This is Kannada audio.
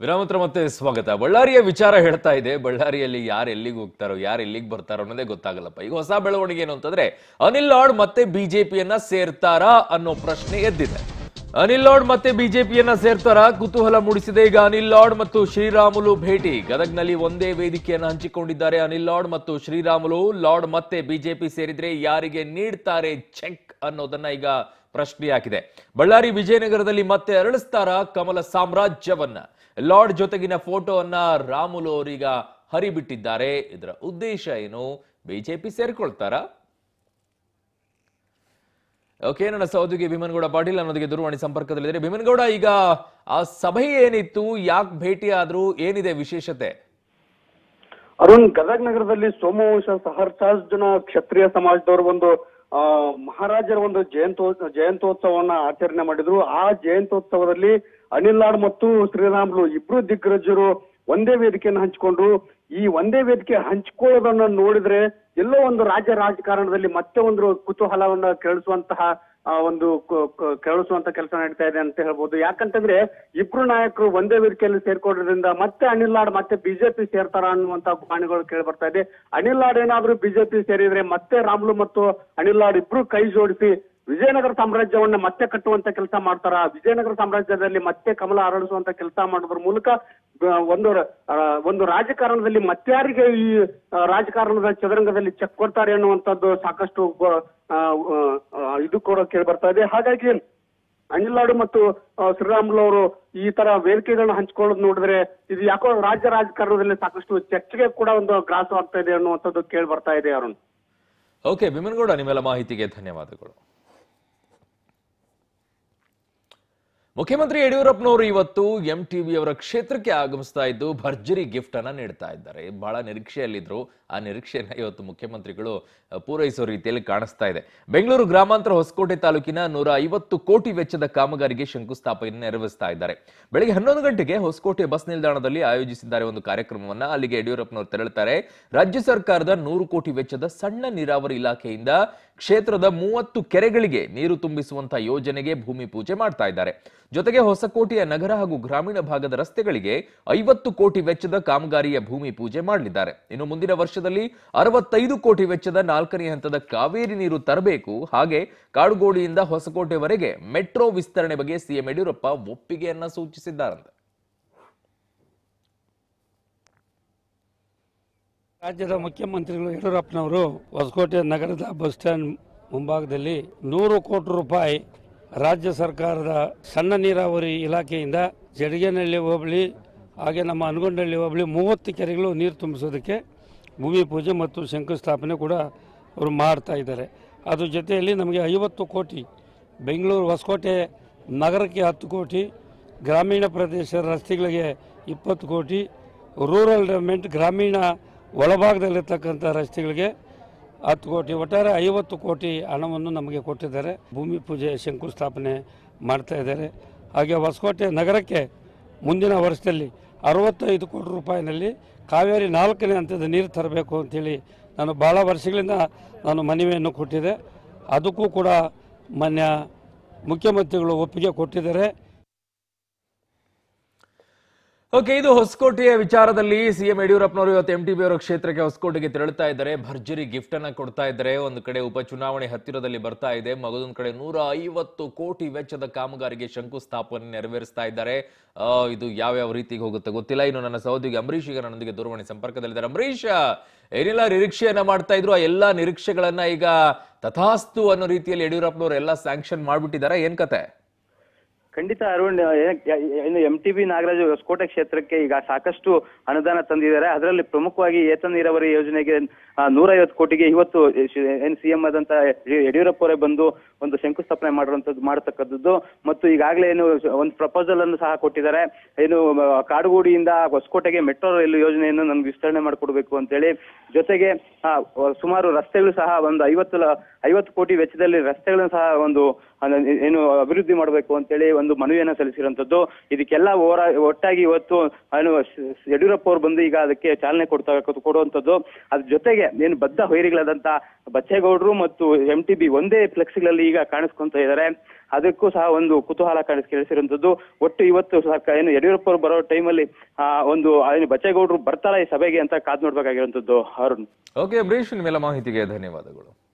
ವಿರಾಮತ್ರ ಮತ್ತೆ ಸ್ವಾಗತ ಬಳ್ಳಾರಿಯ ವಿಚಾರ ಹೇಳ್ತಾ ಇದೆ ಬಳ್ಳಾರಿಯಲ್ಲಿ ಯಾರು ಎಲ್ಲಿಗೆ ಹೋಗ್ತಾರೋ ಯಾರು ಎಲ್ಲಿಗೆ ಬರ್ತಾರೋ ಅನ್ನೋದೇ ಗೊತ್ತಾಗಲ್ಲಪ್ಪ ಈಗ ಹೊಸ ಬೆಳವಣಿಗೆ ಏನು ಅಂತಂದ್ರೆ ಅನಿಲ್ ಲಾಡ್ ಮತ್ತೆ ಬಿಜೆಪಿಯನ್ನ ಸೇರ್ತಾರಾ ಅನ್ನೋ ಪ್ರಶ್ನೆ ಎದ್ದಿದೆ ಅನಿಲ್ ಲಾಡ್ ಮತ್ತೆ ಬಿಜೆಪಿಯನ್ನ ಸೇರ್ತಾರಾ ಕುತೂಹಲ ಮೂಡಿಸಿದೆ ಈಗ ಅನಿಲ್ ಲಾಡ್ ಮತ್ತು ಶ್ರೀರಾಮುಲು ಭೇಟಿ ಗದಗ್ನಲ್ಲಿ ಒಂದೇ ವೇದಿಕೆಯನ್ನು ಹಂಚಿಕೊಂಡಿದ್ದಾರೆ ಅನಿಲ್ ಲಾಡ್ ಮತ್ತು ಶ್ರೀರಾಮುಲು ಲಾರ್ಡ್ ಮತ್ತೆ ಬಿಜೆಪಿ ಸೇರಿದ್ರೆ ಯಾರಿಗೆ ನೀಡ್ತಾರೆ ಚೆಕ್ ಅನ್ನೋದನ್ನ ಈಗ ಪ್ರಶ್ನೆ ಹಾಕಿದೆ ಬಳ್ಳಾರಿ ವಿಜಯನಗರದಲ್ಲಿ ಮತ್ತೆ ಅರಳಿಸ್ತಾರ ಕಮಲ ಸಾಮ್ರಾಜ್ಯವನ್ನ ಲಾರ್ಡ್ ಜೊತೆಗಿನ ಫೋಟೋವನ್ನ ರಾಮುಲು ಅವರೀಗ ಹರಿಬಿಟ್ಟಿದ್ದಾರೆ ಇದರ ಉದ್ದೇಶ ಏನು ಬಿಜೆಪಿ ಸೇರ್ಕೊಳ್ತಾರಾ ಓಕೆ ನನ್ನ ಸಹೋದ್ಯೋಗಿ ಭೀಮನಗೌಡ ಪಾಟೀಲ್ ಅನ್ನೋದಕ್ಕೆ ದೂರವಾಣಿ ಸಂಪರ್ಕದಲ್ಲಿದ್ದಾರೆ ಭೀಮನಗೌಡ ಈಗ ಆ ಸಭೆ ಏನಿತ್ತು ಯಾಕೆ ಭೇಟಿ ಆದ್ರೂ ಏನಿದೆ ವಿಶೇಷತೆ ಅರುಣ್ ಗದಗ್ ನಗರದಲ್ಲಿ ಸೋಮವಂಶ ಸಹಸ್ರಾರ್ಜುನ ಕ್ಷತ್ರಿಯ ಸಮಾಜದವರು ಒಂದು ಆ, ಮಹಾರಾಜರ ಒಂದು ಜಯಂತೋ ಜಯಂತ್ಯೋತ್ಸವವನ್ನ ಆಚರಣೆ ಮಾಡಿದ್ರು ಆ ಜಯಂತ್ಯೋತ್ಸವದಲ್ಲಿ ಅನಿಲ್ ಲಾಡ್ ಮತ್ತು ಶ್ರೀರಾಮ್ಲು ಇಬ್ರು ದಿಗ್ಗಜರು ಒಂದೇ ವೇದಿಕೆಯನ್ನು ಹಂಚಿಕೊಂಡ್ರು ಈ ಒಂದೇ ವೇದಿಕೆ ಹಂಚಿಕೊಳ್ಳೋದನ್ನ ನೋಡಿದ್ರೆ ಎಲ್ಲೋ ಒಂದು ರಾಜ್ಯ ರಾಜಕಾರಣದಲ್ಲಿ ಮತ್ತೆ ಒಂದು ಕುತೂಹಲವನ್ನ ಕೇಳಿಸುವಂತಹ ಆ, ಒಂದು ಕ- ಕ- ಕೇಳಿಸುವಂತ ಕೆಲಸ ನಡೀತಾ ಇದೆ ಅಂತ ಹೇಳ್ಬೋದು ಯಾಕಂತಂದ್ರೆ ಇಬ್ರು ನಾಯಕರು ಒಂದೇ ವೇದಿಕೆಯಲ್ಲಿ ಸೇರ್ಕೊಳ್ಳೋದ್ರಿಂದ ಮತ್ತೆ ಅನಿಲ್ ಲಾಡ್ ಮತ್ತೆ ಬಿಜೆಪಿ ಸೇರ್ತಾರ ಅನ್ನುವಂತ ಗುಮಾನಿಗಳು ಕೇಳಿ ಬರ್ತಾ ಇದೆ ಅನಿಲ್ ಲಾಡ್ ಏನಾದ್ರೂ ಬಿಜೆಪಿ ಸೇರಿದ್ರೆ ಮತ್ತೆ ರಾಮ್ಲು ಮತ್ತು ಅನಿಲ್ ಲಾಡ್ ಇಬ್ರು ಕೈ ಜೋಡಿಸಿ ವಿಜಯನಗರ ಸಾಮ್ರಾಜ್ಯವನ್ನ ಮತ್ತೆ ಕಟ್ಟುವಂತ ಕೆಲಸ ಮಾಡ್ತಾರ ವಿಜಯನಗರ ಸಾಮ್ರಾಜ್ಯದಲ್ಲಿ ಮತ್ತೆ ಕಮಲ ಅರಳಿಸುವಂತ ಕೆಲಸ ಮಾಡೋದ್ರ ಮೂಲಕ ಆ, ಒಂದು ಆ, ಒಂದು ರಾಜಕಾರಣದಲ್ಲಿ ಮತ್ಯಾರಿಗೆ ಈ ಆ, ರಾಜಕಾರಣದ ಚದುರಂಗದಲ್ಲಿ ಚೆಕ್ ಕೊಡ್ತಾರೆ ಅನ್ನುವಂಥದ್ದು ಸಾಕಷ್ಟು ಗೊ- ಆ, ಆ, ಇದು ಕೂಡ ಕೇಳಿ ಬರ್ತಾ ಇದೆ ಹಾಗಾಗಿ ಅನಿಲ್ ಲಾಡು ಮತ್ತು ಆ, ಶ್ರೀರಾಮುಲು ಅವರು ಈ ತರ ವೇದಿಕೆಗಳನ್ನ ಹಂಚ್ಕೊಳ್ಳೋದು ನೋಡಿದ್ರೆ ಇದು ಯಾಕೋ ರಾಜ್ಯ ರಾಜಕಾರಣದಲ್ಲಿ ಸಾಕಷ್ಟು ಚರ್ಚೆಗೆ ಕೂಡ ಒಂದು ಗ್ರಾಸವಾಗ್ತಾ ಇದೆ ಅನ್ನುವಂಥದ್ದು ಕೇಳಿ ಬರ್ತಾ ಇದೆ ಅರುಣ್ ಓಕೆ ಭೀಮನಗೌಡ ನಿಮ್ಮೆಲ್ಲ ಮಾಹಿತಿಗೆ ಧನ್ಯವಾದಗಳು ಮುಖ್ಯಮಂತ್ರಿ ಯಡಿಯೂರಪ್ಪನವರು ಇವತ್ತು ಎಂ ಟಿವಿ ಅವರ ಕ್ಷೇತ್ರಕ್ಕೆ ಆಗಮಿಸ್ತಾ ಇದ್ದು ಭರ್ಜರಿ ಗಿಫ್ಟ್ ಅನ್ನ ನೀಡ್ತಾ ಇದ್ದಾರೆ ಬಹಳ ನಿರೀಕ್ಷೆಯಲ್ಲಿದ್ರು ಆ ನಿರೀಕ್ಷೆಯನ್ನ ಇವತ್ತು ಮುಖ್ಯಮಂತ್ರಿಗಳು ಅ, ಪೂರೈಸೋ ರೀತಿಯಲ್ಲಿ ಕಾಣಿಸ್ತಾ ಇದೆ ಬೆಂಗಳೂರು ಗ್ರಾಮಾಂತರ ಹೊಸಕೋಟೆ ತಾಲೂಕಿನ ನೂರ ಐವತ್ತು ಕೋಟಿ ವೆಚ್ಚದ ಕಾಮಗಾರಿಗೆ ಶಂಕುಸ್ಥಾಪನೆ ನೆರವೇರಿಸ್ತಾ ಇದ್ದಾರೆ ಬೆಳಗ್ಗೆ ಹನ್ನೊಂದು ಗಂಟೆಗೆ ಹೊಸಕೋಟೆ ಬಸ್ ನಿಲ್ದಾಣದಲ್ಲಿ ಆಯೋಜಿಸಿದ್ದಾರೆ ಒಂದು ಕಾರ್ಯಕ್ರಮವನ್ನ ಅಲ್ಲಿಗೆ ಯಡಿಯೂರಪ್ಪನವರು ತೆರಳುತ್ತಾರೆ ರಾಜ್ಯ ಸರ್ಕಾರದ ನೂರು ಕೋಟಿ ವೆಚ್ಚದ ಸಣ್ಣ ನೀರಾವರಿ ಇಲಾಖೆಯಿಂದ ಕ್ಷೇತ್ರದ ಮೂವತ್ತು ಕೆರೆಗಳಿಗೆ ನೀರು ತುಂಬಿಸುವಂತಹ ಯೋಜನೆಗೆ ಭೂಮಿ ಪೂಜೆ ಮಾಡ್ತಾ ಇದ್ದಾರೆ ಜೊತೆಗೆ ಹೊಸಕೋಟೆಯ ನಗರ ಹಾಗೂ ಗ್ರಾಮೀಣ ಭಾಗದ ರಸ್ತೆಗಳಿಗೆ ಐವತ್ತು ಕೋಟಿ ವೆಚ್ಚದ ಕಾಮಗಾರಿಯ ಭೂಮಿ ಪೂಜೆ ಮಾಡಲಿದ್ದಾರೆ ಇನ್ನು ಮುಂದಿನ ವರ್ಷದಲ್ಲಿ ಅರವತ್ತೈದು ಕೋಟಿ ವೆಚ್ಚದ ನಾಲ್ಕನೇ ಹಂತದ ಕಾವೇರಿ ನೀರು ತರಬೇಕು ಹಾಗೆ ಕಾಡುಗೋಡಿಯಿಂದ ಹೊಸಕೋಟೆವರೆಗೆ ಮೆಟ್ರೋ ವಿಸ್ತರಣೆ ಬಗ್ಗೆ ಸಿಎಂ ಯಡಿಯೂರಪ್ಪ ಒಪ್ಪಿಗೆಯನ್ನ ಸೂಚಿಸಿದ್ದಾರಂತೆ ರಾಜ್ಯದ ಮುಖ್ಯಮಂತ್ರಿಗಳು ಯಡಿಯೂರಪ್ಪನವರು ಹೊಸಕೋಟೆ ನಗರದ ಬಸ್ ಸ್ಟ್ಯಾಂಡ್ ಮುಂಭಾಗದಲ್ಲಿ ನೂರು ಕೋಟಿ ರೂಪಾಯಿ ರಾಜ್ಯ ಸರ್ಕಾರದ ಸಣ್ಣ ನೀರಾವರಿ ಇಲಾಖೆಯಿಂದ ಜಡಗೇನಹಳ್ಳಿ ಹೋಬಳಿ ಹಾಗೆ ನಮ್ಮ ಅನಗೊಂಡಹಳ್ಳಿ ಹೋಬಳಿ ಮೂವತ್ತು ಕೆರೆಗಳು ನೀರು ತುಂಬಿಸೋದಕ್ಕೆ ಭೂಮಿ ಪೂಜೆ ಮತ್ತು ಶಂಕುಸ್ಥಾಪನೆ ಕೂಡ ಅವರು ಮಾಡ್ತಾ ಇದ್ದಾರೆ ಅದ್ರ ಜೊತೆಯಲ್ಲಿ ನಮಗೆ ಐವತ್ತು ಕೋಟಿ ಬೆಂಗಳೂರು ಹೊಸಕೋಟೆ ನಗರಕ್ಕೆ ಹತ್ತು ಕೋಟಿ ಗ್ರಾಮೀಣ ಪ್ರದೇಶದ ರಸ್ತೆಗಳಿಗೆ ಇಪ್ಪತ್ತು ಕೋಟಿ ರೂರಲ್ ಡೆವಲಪ್ಮೆಂಟ್ ಗ್ರಾಮೀಣ ಒಳಭಾಗದಲ್ಲಿರ್ತಕ್ಕಂಥ ರಸ್ತೆಗಳಿಗೆ ಹತ್ತು ಕೋಟಿ ಒಟ್ಟಾರೆ ಐವತ್ತು ಕೋಟಿ ಹಣವನ್ನು ನಮಗೆ ಕೊಟ್ಟಿದ್ದಾರೆ ಭೂಮಿ ಪೂಜೆ ಶಂಕುಸ್ಥಾಪನೆ ಮಾಡ್ತಾ ಇದ್ದಾರೆ ಹಾಗೆ ಹೊಸಕೋಟೆ ನಗರಕ್ಕೆ ಮುಂದಿನ ವರ್ಷದಲ್ಲಿ ಅರವತ್ತೈದು ಕೋಟಿ ರೂಪಾಯಿನಲ್ಲಿ ಕಾವೇರಿ ನಾಲ್ಕನೇ ಹಂತದ ನೀರು ತರಬೇಕು ಅಂತೇಳಿ ನಾನು ಭಾಳ ವರ್ಷಗಳಿಂದ ನಾನು ಮನವಿಯನ್ನು ಕೊಟ್ಟಿದ್ದೆ ಅದಕ್ಕೂ ಕೂಡ ಮಾನ್ಯ ಮುಖ್ಯಮಂತ್ರಿಗಳು ಒಪ್ಪಿಗೆ ಕೊಟ್ಟಿದ್ದಾರೆ ಓಕೆ ಇದು ಹೊಸಕೋಟೆಯ ವಿಚಾರದಲ್ಲಿ ಸಿಎಂ ಯಡಿಯೂರಪ್ಪನವರು ಇವತ್ತು ಎಂ ಅವರ ಕ್ಷೇತ್ರಕ್ಕೆ ಹೊಸಕೋಟೆಗೆ ತೆರಳುತ್ತಾ ಇದ್ದಾರೆ ಭರ್ಜರಿ ಗಿಫ್ಟ್ ಅನ್ನ ಕೊಡ್ತಾ ಇದ್ದಾರೆ ಒಂದು ಕಡೆ ಉಪಚುನಾವಣೆ ಹತ್ತಿರದಲ್ಲಿ ಬರ್ತಾ ಇದೆ ಮಗದೊಂದು ಕಡೆ ನೂರ ಐವತ್ತು ಕೋಟಿ ವೆಚ್ಚದ ಕಾಮಗಾರಿಗೆ ಶಂಕುಸ್ಥಾಪನೆ ನೆರವೇರಿಸ್ತಾ ಇದ್ದಾರೆ ಆ, ಇದು ಯಾವ್ಯಾವ ರೀತಿಗೆ ಹೋಗುತ್ತೆ ಗೊತ್ತಿಲ್ಲ ಇನ್ನು ನನ್ನ ಸಹೋದ್ಯೋಗಿ ಅಂಬರೀಶ್ ಈಗ ನನ್ನೊಂದಿಗೆ ದೂರವಾಣಿ ಸಂಪರ್ಕದಲ್ಲಿದ್ದಾರೆ ಅಂಬರೀಶ್ ಏನೆಲ್ಲ ನಿರೀಕ್ಷೆಯನ್ನ ಮಾಡ್ತಾ ಇದ್ರು ಆ ಎಲ್ಲಾ ನಿರೀಕ್ಷೆಗಳನ್ನ ಈಗ ತಥಾಸ್ತು ಅನ್ನೋ ರೀತಿಯಲ್ಲಿ ಯಡಿಯೂರಪ್ಪನವರು ಎಲ್ಲ ಸ್ಯಾಂಕ್ಷನ್ ಮಾಡ್ಬಿಟ್ಟಿದ್ದಾರೆ ಏನ್ ಕತೆ ಖಂಡಿತ ಅರುಣ್ ಏ- ಏ- ಇನ್ನು M T B Nagaraj Hosakote ಕ್ಷೇತ್ರಕ್ಕೆ ಈಗ ಸಾಕಷ್ಟು ಅನುದಾನ ತಂದಿದ್ದಾರೆ ಅದರಲ್ಲಿ ಪ್ರಮುಖವಾಗಿ ಏತ ನೀರಾವರಿ ಯೋಜನೆಗೆ ನೂರೈವತ್ತು ಕೋಟಿಗೆ ಇವತ್ತು ಏನ್ ಸಿಎಂ ಆದಂತ ಯಡಿಯೂರಪ್ಪ ಅವರೇ ಬಂದು ಒಂದು ಶಂಕುಸ್ಥಾಪನೆ ಮಾಡಿರುವಂತದ್ದು ಮಾಡತಕ್ಕದ್ದು ಮತ್ತು ಈಗಾಗಲೇ ಏನು ಒಂದು ಪ್ರಪೋಸಲ್ ಅನ್ನು ಸಹ ಕೊಟ್ಟಿದ್ದಾರೆ ಏನು ಆ, ಕಾಡುಗೋಡಿಯಿಂದ ಹೊಸಕೋಟೆಗೆ ಮೆಟ್ರೋ ರೈಲು ಯೋಜನೆಯನ್ನು ನಮ್ಗೆ ವಿಸ್ತರಣೆ ಮಾಡಿಕೊಡ್ಬೇಕು ಅಂತೇಳಿ ಜೊತೆಗೆ ಆ, ಸುಮಾರು ರಸ್ತೆಗಳು ಸಹ ಒಂದು ಐವತ್ತು ಲ- ಐವತ್ತು ಕೋಟಿ ವೆಚ್ಚದಲ್ಲಿ ರಸ್ತೆಗಳನ್ನು ಸಹ ಒಂದು ಅನ್ನ- ಏನು ಅಭಿವೃದ್ಧಿ ಮಾಡಬೇಕು ಅಂತೇಳಿ ಒಂದು ಮನವಿಯನ್ನ ಸಲ್ಲಿಸಿರುವಂತದ್ದು ಇದಕ್ಕೆಲ್ಲ ಹೋರಾ ಒಟ್ಟಾಗಿ ಇವತ್ತು ಏನು ಶ- ಯಡಿಯೂರಪ್ಪ ಅವರು ಬಂದು ಈಗ ಅದಕ್ಕೆ ಚಾಲನೆ ಕೊಡ್ತಾ ಕೊಡುವಂತದ್ದು ಅದ್ರ ಜೊತೆಗೆ ಏನು ಬದ್ಧ ಹೊಯ್ರಿಗಳಾದಂತ ಬಚ್ಚೇಗೌಡರು ಮತ್ತು ಎಂ ಟಿ ಬಿ ಒಂದೇ ಫ್ಲೆಕ್ಸ್ಗಳಲ್ಲಿ ಈಗ ಕಾಣಿಸ್ಕೊಂತ ಇದ್ದಾರೆ ಅದಕ್ಕೂ ಸಹ ಒಂದು ಕುತೂಹಲ ಕಾಣಿಸ್ ಕೇಳಿಸಿರುವಂತದ್ದು ಒಟ್ಟು ಇವತ್ತು ಸರ್ಕಾರ ಏನು ಯಡಿಯೂರಪ್ಪ ಅವರು ಬರೋ ಟೈಮಲ್ಲಿ ಆ ಒಂದು ಏನು ಬಚ್ಚೇಗೌಡರು ಬರ್ತಾರ ಈ ಸಭೆಗೆ ಅಂತ ಕಾದ್ ನೋಡ್ಬೇಕಾಗಿರುವಂತದ್ದು ಅರುಣ್ ಓಕೆ ಅಂಬರೀಶ್ ನಿಮ್ಮೆಲ್ಲ ಮಾಹಿತಿಗೆ ಧನ್ಯವಾದಗಳು